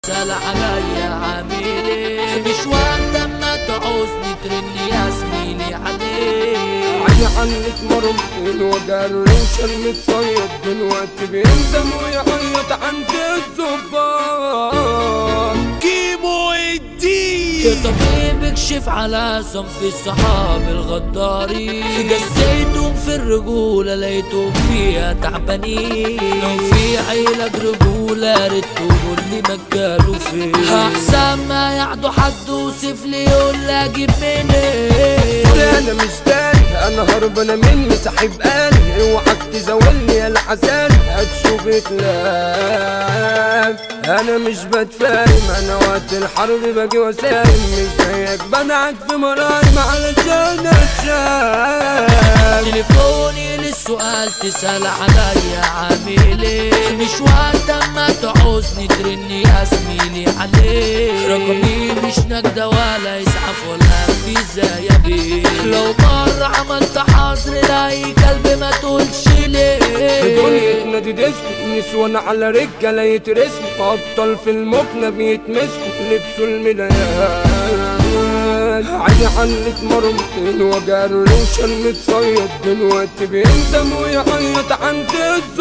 سأل عليا عاملي مش وقت اما تعوزني ترني يا زميلي عليك عيني عنك مرمطين وجري وشرمت صيد دلوقتي بيندم ويعيط عند الظباط كيمو الدين طبيب اكشف على صنف الصحاب الغدارين جسيتهم في الرجولة لقيتهم فيها تعبانين لو في عيلة رجولة ريت تقول لي مكانه فين احسن ما يعدوا حد وصف لي يقول لي اجيب منين انا مش داري انا هربانة مني سحب قالي اوعك تزولني يا العزال هتشوف اتلام انا مش بتفاهم انا وقت الحرب باجي وسايم مش زيك بنعك في مرارم علشان اتشاف تليفوني للسؤال تسأل عليا عامل ايه مش وقت اما تعوزني ترني يا زميلي عليه رقمي مش نجدة ولا يسعف ولا في زي بيه لو مرة عملت حظر لاي قلب ما تقولش ليه دنيا نادي ديسكو نسوان على رجالة يترسموا أبطال في المكنة بيتمسكوا لبسوا الملايات عيني عنك مرمطين وجري وشرمت صيد دلوقتي بيندم ويعيط عند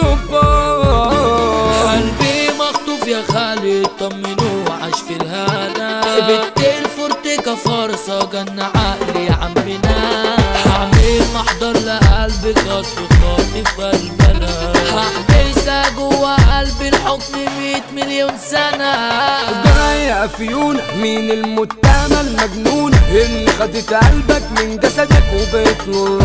الظباط قلبي مخطوف يا خالد طمنوه عاش في الهنا بنت الفورتيكا فرصة جن عقلي يا عمنا هعمل محضر لقلبك غصب خاطف قلبنا هحبسها جوا قلبي الحكم مية مليون سنة جاية فيونا مين المتهمة المجنونة اللي خدت قلبك من جسدك وبقت له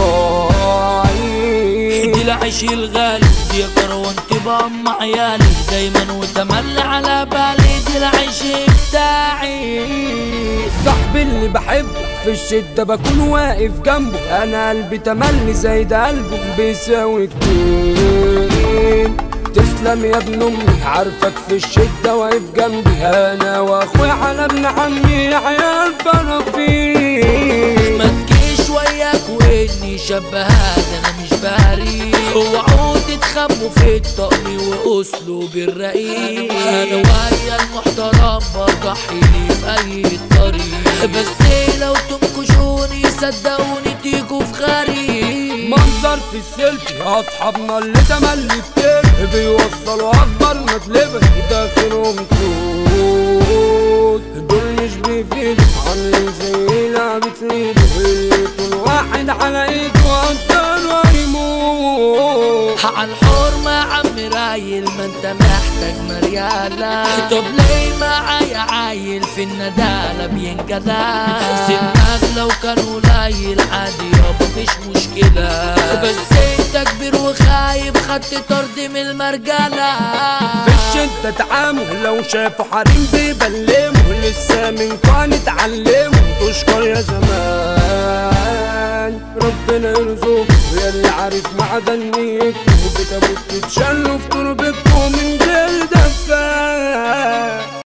راعي دي العيش الغالي دي يا كروان تبقى ام عيالي دايما وتملي على بالي دي العيش بتاعي صاحبي اللي بحبه في الشدة بكون واقف جنبه أنا قلبي تملي زي ده قلبه بيساوي كتير تسلم يا ابن أمي عارفك في الشدة واقف جنبي أنا وأخويا على ابن عمي عيال فرافير ما تجيش وياك واني شبهات انا مش باري اوعوا تتخبوا في الطقم واسلوب الرقيق انا ويا المحترم بضحي لي في اي طريق بس لو تنكشوني صدقوني تيجوا في غريب منظر في السيلفي أصحابنا اللي تملي كتير بيوصلوا أكبر مطلبة داخلهم سود دول مش بيفيدوا عاملين زي لعبة ليدو اللي كل واحد على إيده أكتر ويموت على الحرمة عم رايل ما انت محتاج مريالة طب ليه معايا عايل في الندالة بينجلى سنك لو كان قليل عادي يابا مفيش مشكلة بس انت كبير وخايب خدت طرد من المرجلة في الشدة تعامل لو شافوا حريم بيبلموا لسه من كان اتعلموا تشكر يا زمان ربنا يرزقكم يا اللي عارف معدن نيتكم بتابوت تتشلوا في تربتكم من غير دفان